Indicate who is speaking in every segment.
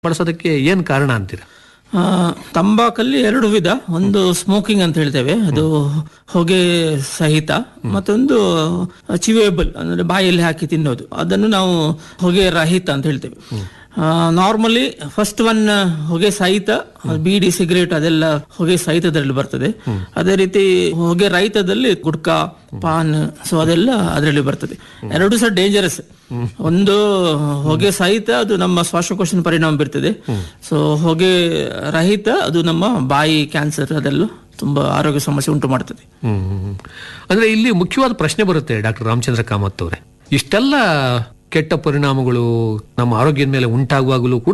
Speaker 1: ಬಳಸೋದಕ್ಕೆ ಏನ್ ಕಾರಣ ಅಂತೀರಾ
Speaker 2: ಆ, ತಂಬಾಕಲ್ಲಿ ಎರಡು ವಿಧ ಒಂದು ಸ್ಮೋಕಿಂಗ್ ಅಂತ ಹೇಳ್ತೇವೆ ಅದು ಹೊಗೆ ಸಹಿತ ಮತ್ತೊಂದು ಚಿವೇಬಲ್ ಅಂದ್ರೆ ಬಾಯಲ್ಲಿ ಹಾಕಿ ತಿನ್ನೋದು ಅದನ್ನು ನಾವು ಹೊಗೆ ರಹಿತ ಅಂತ ಹೇಳ್ತೇವೆ ನಾರ್ಮಲಿ ಫಸ್ಟ್ ಒನ್ ಹೊಗೆ ಸಹಿತ ಬೀಡಿ ಸಿಗರೇಟ್ ಅದೆಲ್ಲ ಹೊಗೆ ಸಹಿತದಲ್ಲಿ ಬರ್ತದೆ ಅದೇ ರೀತಿ ಹೊಗೆ ರಹಿತದಲ್ಲಿ ಗುಡ್ಕಾ ಪಾನ್ ಸೊ ಅದೆಲ್ಲ ಅದರಲ್ಲಿ ಬರ್ತದೆ ಎರಡು ಸಹ ಡೇಂಜರಸ್ ಒಂದು ಹೊಗೆ ಸಹಿತ ಅದು ನಮ್ಮ ಶ್ವಾಸಕೋಶದ ಪರಿಣಾಮ ಬೀರ್ತದೆ ಸೊ ಹೊಗೆ ರಹಿತ ಅದು ನಮ್ಮ ಬಾಯಿ ಕ್ಯಾನ್ಸರ್ ಅದೆಲ್ಲ ತುಂಬಾ ಆರೋಗ್ಯ ಸಮಸ್ಯೆ ಉಂಟು ಮಾಡ್ತದೆ
Speaker 1: ಹ್ಮ್ ಅಂದ್ರೆ ಇಲ್ಲಿ ಮುಖ್ಯವಾದ ಪ್ರಶ್ನೆ ಬರುತ್ತೆ ಡಾಕ್ಟರ್ ರಾಮಚಂದ್ರ ಕಾಮತ್ ಅವರೇ ಇಷ್ಟೆಲ್ಲ ಕೆಟ್ಟ ಪರಿಣಾಮಗಳು ನಮ್ಮ ಆರೋಗ್ಯದ ಮೇಲೆ ಉಂಟಾಗುವಾಗಲೂ ಕೂಡ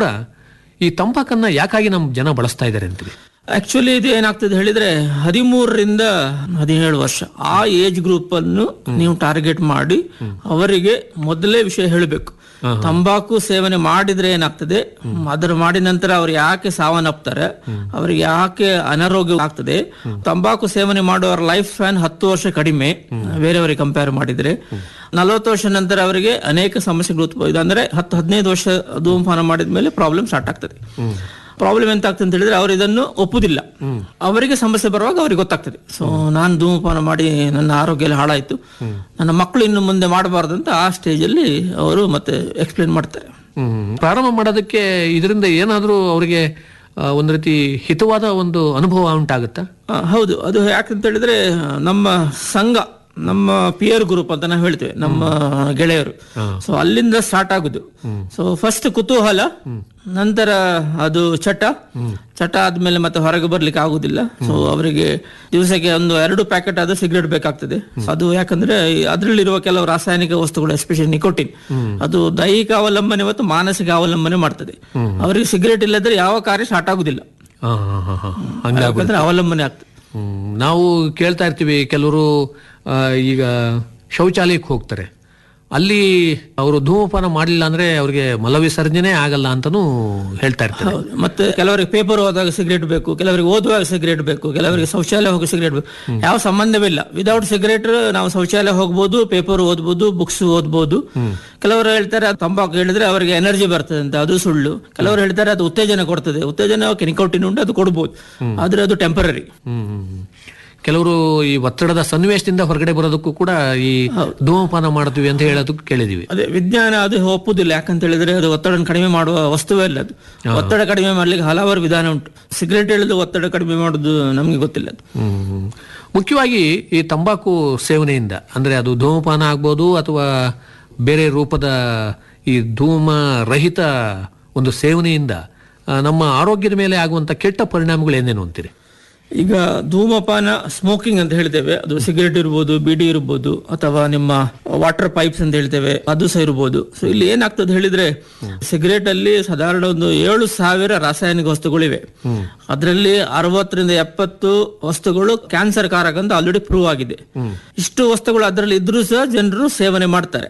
Speaker 1: ಈ ತಂಬಾಕನ್ನ ಯಾಕಾಗಿ ನಮ್ಮ ಜನ ಬಳಸ್ತಾ ಇದ್ದಾರೆ ಅಂತೀವಿ
Speaker 2: ಆಕ್ಚುಲಿ ಇದು ಏನಾಗ್ತದೆ ಹೇಳಿದ್ರೆ ಹದಿಮೂರರಿಂದ ಹದಿನೇಳು ವರ್ಷ ಆ ಏಜ್ ಗ್ರೂಪ್ ಅನ್ನು ನೀವು ಟಾರ್ಗೆಟ್ ಮಾಡಿ ಅವರಿಗೆ ಮೊದಲೇ ವಿಷಯ ಹೇಳಬೇಕು ತಂಬಾಕು ಸೇವನೆ ಮಾಡಿದ್ರೆ ಏನಾಗ್ತದೆ ಅದರ ಮಾಡಿದ ನಂತರ ಅವ್ರು ಯಾಕೆ ಸಾವನ್ನಪ್ತಾರೆ ಅವ್ರಿಗೆ ಯಾಕೆ ಅನಾರೋಗ್ಯ ಆಗ್ತದೆ ತಂಬಾಕು ಸೇವನೆ ಮಾಡುವವರ ಲೈಫ್ ಸ್ಪ್ಯಾನ್ ಹತ್ತು ವರ್ಷ ಕಡಿಮೆ ಬೇರೆಯವರಿಗೆ ಕಂಪೇರ್ ಮಾಡಿದ್ರೆ ನಲವತ್ತು ವರ್ಷ ನಂತರ ಅವರಿಗೆ ಅನೇಕ ಸಮಸ್ಯೆಗಳು ಉತ್ಪನ್ನ ಅಂದ್ರೆ ಹತ್ತು ಹದಿನೈದು ವರ್ಷ ಧೂಮಪಾನ ಮಾಡಿದ ಮೇಲೆ ಪ್ರಾಬ್ಲಮ್ ಸ್ಟಾರ್ಟ್ ಆಗ್ತದೆ ಪ್ರಾಬ್ಲಮ್ ಎಂತ ಆಗ್ತದೆ ಅಂತ ಹೇಳಿದ್ರೆ ಅವರು ಇದನ್ನು ಒಪ್ಪುದಿಲ್ಲ ಅವರಿಗೆ ಸಮಸ್ಯೆ ಬರುವಾಗ ಅವ್ರಿಗೆ ಗೊತ್ತಾಗ್ತದೆ ಸೊ ನಾನು ಧೂಮಪಾನ ಮಾಡಿ ನನ್ನ ಆರೋಗ್ಯ ಎಲ್ಲ ಹಾಳಾಯ್ತು ನನ್ನ ಮಕ್ಕಳು ಇನ್ನು ಮುಂದೆ ಮಾಡಬಾರ್ದು ಅಂತ ಆ ಸ್ಟೇಜ್ ಅಲ್ಲಿ ಅವರು ಮತ್ತೆ ಎಕ್ಸ್ಪ್ಲೇನ್ ಮಾಡ್ತಾರೆ
Speaker 1: ಹ್ಮ್ ಪ್ರಾರಂಭ ಮಾಡೋದಕ್ಕೆ ಇದರಿಂದ ಏನಾದರೂ ಅವರಿಗೆ ಆ, ಒಂದು ರೀತಿ ಹಿತವಾದ ಒಂದು ಅನುಭವ ಉಂಟಾಗುತ್ತಾ
Speaker 2: ಆ, ಹೌದು ಅದು ಯಾಕಂತ ಹೇಳಿದ್ರೆ ನಮ್ಮ ಸಂಘ ನಮ್ಮ ಪಿಯರ್ ಗ್ರೂಪ್ ಅಂತ ನಾವು ಹೇಳ್ತೇವೆ ನಮ್ಮ ಗೆಳೆಯರು ಸೊ ಅಲ್ಲಿಂದ ಸ್ಟಾರ್ಟ್ ಆಗುದು ಸೊ ಫಸ್ಟ್ ಕುತೂಹಲ ನಂತರ ಅದು ಚಟ ಚಟ ಆದ್ಮೇಲೆ ಮತ್ತೆ ಹೊರಗೆ ಬರ್ಲಿಕ್ಕೆ ಆಗುದಿಲ್ಲ ಸೊ ಅವರಿಗೆ ದಿವಸಕ್ಕೆ ಒಂದು ಎರಡು ಪ್ಯಾಕೆಟ್ ಆದ್ರೂ ಸಿಗರೇಟ್ ಬೇಕಾಗ್ತದೆ ಅದು ಯಾಕಂದ್ರೆ ಅದರಲ್ಲಿರುವ ಕೆಲವು ರಾಸಾಯನಿಕ ವಸ್ತುಗಳು ಎಸ್ಪೆಷಲಿ ನಿಕೋಟಿನ್ ಅದು ದೈಹಿಕ ಅವಲಂಬನೆ ಮತ್ತು ಮಾನಸಿಕ ಅವಲಂಬನೆ ಮಾಡ್ತದೆ ಅವರಿಗೆ ಸಿಗರೇಟ್ ಇಲ್ಲದ್ರೆ ಯಾವ ಕಾರ್ಯ ಸ್ಟಾರ್ಟ್ ಆಗುದಿಲ್ಲ
Speaker 1: ಹಾ ಹಾ ಹಾ ಹಾ ಹಂಗಾಗಿ
Speaker 2: ಯಾಕಂದ್ರೆ ಅವಲಂಬನೆ ಆಗ್ತದೆ
Speaker 1: ಹ್ಮ್. ನಾವು ಕೇಳ್ತಾ ಇರ್ತೀವಿ ಕೆಲವರು ಆ, ಈಗ ಶೌಚಾಲಯಕ್ಕೆ ಹೋಗ್ತಾರೆ ಅಲ್ಲಿ ಅವರು ಧೂಮಪಾನ ಮಾಡಲಿಲ್ಲ ಅಂದ್ರೆ ಅವ್ರಿಗೆ ಮಲವಿಸರ್ಜನೆ ಆಗಲ್ಲ ಅಂತಾನೂ ಹೇಳ್ತಾ ಇರ್ತಾರೆ
Speaker 2: ಹೌದು ಮತ್ತೆ ಕೆಲವರಿಗೆ ಪೇಪರ್ ಓದುವಾಗ ಸಿಗರೇಟ್ ಬೇಕು ಕೆಲವರಿಗೆ ಓದುವಾಗ ಸಿಗರೇಟ್ ಬೇಕು ಕೆಲವರಿಗೆ ಶೌಚಾಲಯ ಹೋಗಿ ಸಿಗರೇಟ್ ಬೇಕು ಯಾವ ಸಂಬಂಧವಿಲ್ಲ ವಿದೌಟ್ ಸಿಗರೇಟ್ ನಾವು ಶೌಚಾಲಯ ಹೋಗ್ಬೋದು ಪೇಪರ್ ಓದ್ಬೋದು ಬುಕ್ಸ್ ಓದ್ಬೋದು ಕೆಲವರು ಹೇಳ್ತಾರೆ ಅದು ತಂಬಾಕು ಹೇಳಿದ್ರೆ ಅವರಿಗೆ ಎನರ್ಜಿ ಬರ್ತದೆ ಅಂತ ಅದು ಸುಳ್ಳು ಕೆಲವರು ಹೇಳ್ತಾರೆ ಅದು ಉತ್ತೇಜನ ಕೊಡ್ತದೆ ಉತ್ತೇಜನ ನಿಕೋಟಿನ್ ಉಂಟು ಅದು ಕೊಡ್ಬೋದು ಆದ್ರೆ ಅದು ಟೆಂಪರರಿ
Speaker 1: ಹ್ಮ್ ಹ್ಮ್, ಹ್ಮ್. ಕೆಲವರು ಈ ಒತ್ತಡದ ಸನ್ನಿವೇಶದಿಂದ ಹೊರಗಡೆ ಬರೋದಕ್ಕೂ ಕೂಡ ಈ ಧೂಮಪಾನ ಮಾಡ್ತೀವಿ ಅಂತ ಹೇಳೋದಕ್ಕೆ ಕೇಳಿದೀವಿ
Speaker 2: ಅದೇ ವಿಜ್ಞಾನ ಅದು ಒಪ್ಪುದಿಲ್ಲ ಯಾಕಂತ ಹೇಳಿದ್ರೆ ಅದು ಒತ್ತಡ ಕಡಿಮೆ ಮಾಡುವ ವಸ್ತುವೇ ಅಲ್ಲ ಅದು ಒತ್ತಡ ಕಡಿಮೆ ಮಾಡ್ಲಿಕ್ಕೆ ಹಲವಾರು ವಿಧಾನ ಉಂಟು ಸಿಗರೇಟ್ ಹೇಳಿದ್ರೆ ಒತ್ತಡ ಕಡಿಮೆ ಮಾಡುದು ನಮ್ಗೆ ಗೊತ್ತಿಲ್ಲ ಅದು
Speaker 1: ಹ್ಮ್. ಮುಖ್ಯವಾಗಿ ಈ ತಂಬಾಕು ಸೇವನೆಯಿಂದ ಅಂದ್ರೆ ಅದು ಧೂಮಪಾನ ಆಗ್ಬೋದು ಅಥವಾ ಬೇರೆ ರೂಪದ ಈ ಧೂಮ ರಹಿತ ಒಂದು ಸೇವನೆಯಿಂದ ಆ, ನಮ್ಮ ಆರೋಗ್ಯದ ಮೇಲೆ ಆಗುವಂತ ಕೆಟ್ಟ ಪರಿಣಾಮಗಳು ಏನೇನು ಅಂತೀರಿ
Speaker 2: ಈಗ ಧೂಮಪಾನ ಸ್ಮೋಕಿಂಗ್ ಅಂತ ಹೇಳ್ತೇವೆ ಅದು ಸಿಗರೇಟ್ ಇರ್ಬೋದು ಬಿಡಿ ಇರ್ಬೋದು ಅಥವಾ ನಿಮ್ಮ ವಾಟರ್ ಪೈಪ್ಸ್ ಅಂತ ಹೇಳ್ತೇವೆ ಅದು ಸಹ ಇರ್ಬೋದು ಸೊ ಇಲ್ಲಿ ಏನಾಗ್ತದೆ ಹೇಳಿದ್ರೆ ಸಿಗರೇಟ್ ಅಲ್ಲಿ ಸಾಧಾರಣ ಒಂದು ಏಳು ಸಾವಿರ ರಾಸಾಯನಿಕ ವಸ್ತುಗಳಿವೆ ಅದರಲ್ಲಿ ಅರವತ್ತರಿಂದ ಎಪ್ಪತ್ತು ವಸ್ತುಗಳು ಕ್ಯಾನ್ಸರ್ ಕಾರಕ ಅಂತ ಆಲ್ರೆಡಿ ಪ್ರೂವ್ ಆಗಿದೆ ಇಷ್ಟು ವಸ್ತುಗಳು ಅದರಲ್ಲಿ ಇದ್ರೂ ಸಹ ಜನರು ಸೇವನೆ ಮಾಡ್ತಾರೆ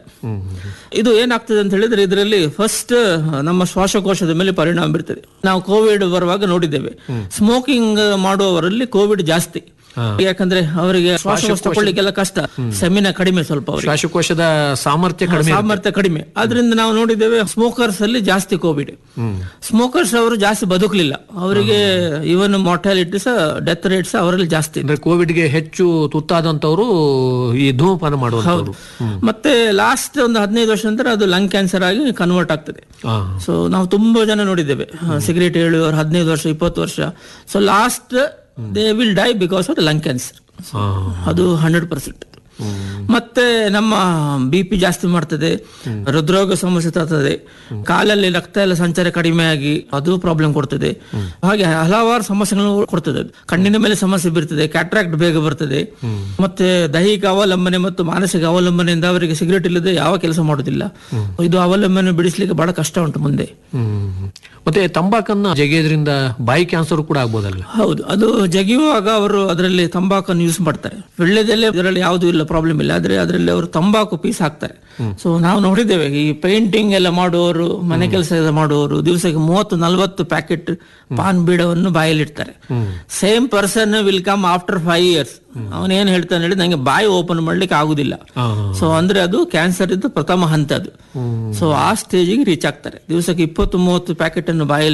Speaker 2: ಇದು ಏನಾಗ್ತದೆ ಅಂತ ಹೇಳಿದ್ರೆ ಇದರಲ್ಲಿ ಫಸ್ಟ್ ನಮ್ಮ ಶ್ವಾಸಕೋಶದ ಮೇಲೆ ಪರಿಣಾಮ ಬೀರ್ತದೆ ನಾವು ಕೋವಿಡ್ ಬರುವಾಗ ನೋಡಿದ್ದೇವೆ ಸ್ಮೋಕಿಂಗ್ ಮಾಡುವವರಲ್ಲಿ ಕೋವಿಡ್ ಜಾಸ್ತಿ ಯಾಕಂದ್ರೆ ಅವರಿಗೆ ಶ್ವಾಸಕೋಶ ತಗೊಳ್ಳಿಕ್ಕೆಲ್ಲ ಕಷ್ಟ ಸೆಮಿನ ಕಡಿಮೆ ಸ್ವಲ್ಪ ಅವರಿಗೆ
Speaker 1: ಶ್ವಾಸಕೋಶದ ಸಾಮರ್ಥ್ಯ ಕಡಿಮೆ
Speaker 2: ಸಾಮರ್ಥ್ಯ ಕಡಿಮೆ ಆದ್ರಿಂದ ನಾವು ನೋಡಿದ್ದೇವೆ ಸ್ಮೋಕರ್ಸ್ ಅಲ್ಲಿ ಜಾಸ್ತಿ ಕೋವಿಡ್ ಸ್ಮೋಕರ್ಸ್ ಅವರು ಜಾಸ್ತಿ ಬದುಕಲಿಲ್ಲ ಅವರಿಗೆ ಇವನ್ ಮಾರ್ಟಾಲಿಟಿ ಸಹ ಡೆತ್ ರೇಟ್ ಸಹ ಅವರಲ್ಲಿ ಜಾಸ್ತಿ
Speaker 1: ಅಂದ್ರೆ ಕೋವಿಡ್ಗೆ ಹೆಚ್ಚು ತುತ್ತಾದಂತವರು ಈ ಧೂಮಪಾನ ಮಾಡುವಂತವ್ರು
Speaker 2: ಮತ್ತೆ ಲಾಸ್ಟ್ ಒಂದು ಹದಿನೈದು ವರ್ಷ ನಂತರ ಅದು ಲಂಗ್ ಕ್ಯಾನ್ಸರ್ ಆಗಿ ಕನ್ವರ್ಟ್ ಆಗ್ತದೆ
Speaker 1: ಆ,
Speaker 2: ಸೊ ನಾವು ತುಂಬಾ ಜನ ನೋಡಿದ್ದೇವೆ ಸಿಗರೇಟ್ ಹೇಳುವವರು ಹದಿನೈದು ವರ್ಷ ಇಪ್ಪತ್ತು ವರ್ಷ so last they will die because of lung cancer
Speaker 1: ಆ,
Speaker 2: ಅದು ಹಂಡ್ರೆಡ್ ಪರ್ಸೆಂಟ್ ಮತ್ತೆ ನಮ್ಮ ಬಿ ಪಿ ಜಾಸ್ತಿ ಮಾಡ್ತದೆ ಹೃದ್ರೋಗ ಸಮಸ್ಯೆ ತರ್ತದೆ ಕಾಲಲ್ಲಿ ರಕ್ತ ಎಲ್ಲ ಸಂಚಾರ ಕಡಿಮೆ ಆಗಿ ಅದು ಪ್ರಾಬ್ಲಮ್ ಕೊಡ್ತದೆ ಹಾಗೆ ಹಲವಾರು ಸಮಸ್ಯೆಗಳನ್ನು ಕೊಡ್ತದೆ ಅದು ಕಣ್ಣಿನ ಮೇಲೆ ಸಮಸ್ಯೆ ಬೀರ್ತದೆ ಕ್ಯಾಟ್ರಾಕ್ಟ್ ಬೇಗ ಬರ್ತದೆ ಮತ್ತೆ ದೈಹಿಕ ಅವಲಂಬನೆ ಮತ್ತು ಮಾನಸಿಕ ಅವಲಂಬನೆಯಿಂದ ಅವರಿಗೆ ಸಿಗರೇಟ್ ಇಲ್ಲದೆ ಯಾವ ಕೆಲಸ ಮಾಡುದಿಲ್ಲ ಇದು ಅವಲಂಬನೆ ಬಿಡಿಸ್ಲಿಕ್ಕೆ ಬಹಳ ಕಷ್ಟ ಉಂಟು ಮುಂದೆ
Speaker 1: ಹ್ಮ್. ಮತ್ತೆ ತಂಬಾಕನ್ನ ಜಗಿಯೋದ್ರಿಂದ ಬಾಯಿ ಕ್ಯಾನ್ಸರ್ ಕೂಡ ಆಗ್ಬೋದಲ್ವ
Speaker 2: ಹೌದು ಅದು ಜಗಿಯುವಾಗ ಅವರು ಅದರಲ್ಲಿ ತಂಬಾಕನ್ನು ಯೂಸ್ ಮಾಡ್ತಾರೆ ಒಳ್ಳೆದಲ್ಲೇ ಇದರಲ್ಲಿ ಯಾವುದು ಇಲ್ಲ ಪ್ರಾಬ್ಲಮ್ ಇಲ್ಲ ಆದ್ರೆ ಅದರಲ್ಲಿ ಅವರು ತಂಬಾಕು ಪೀಸ್ ಹಾಕ್ತಾರೆ ಸೊ ನಾವು ನೋಡಿದ್ದೇವೆ ಈ ಪೇಂಟಿಂಗ್ ಎಲ್ಲ ಮಾಡುವವರು ಮನೆ ಕೆಲಸ ಎಲ್ಲ ಮಾಡುವವರು ದಿವಸಕ್ಕೆ ಮೂವತ್ತು ನಲವತ್ತು ಪ್ಯಾಕೆಟ್ ಪಾನ್ ಬೀಡವನ್ನು ಬಾಯಲ್ಲಿಡ್ತಾರೆ same person will come after five years ಅವನೇನ್ ಹೇಳ್ತಾನೆ ಹೇಳಿ ನಂಗೆ ಬಾಯಿ ಓಪನ್ ಮಾಡ್ಲಿಕ್ಕೆ ಆಗುದಿಲ್ಲ ಸೊ ಅಂದ್ರೆ ಅದು ಕ್ಯಾನ್ಸರ್ ಇದ್ದು ಪ್ರಥಮ ಹಂತ ಅದು ಸೊ ಆ ಸ್ಟೇಜಿಗೆ ರೀಚ್ ಆಗ್ತಾರೆ ದಿವಸಕ್ಕೆ ಇಪ್ಪತ್ತು ಮೂವತ್ತು ಪ್ಯಾಕೆಟ್ ಅನ್ನು ಬಾಯಲ್ಲಿ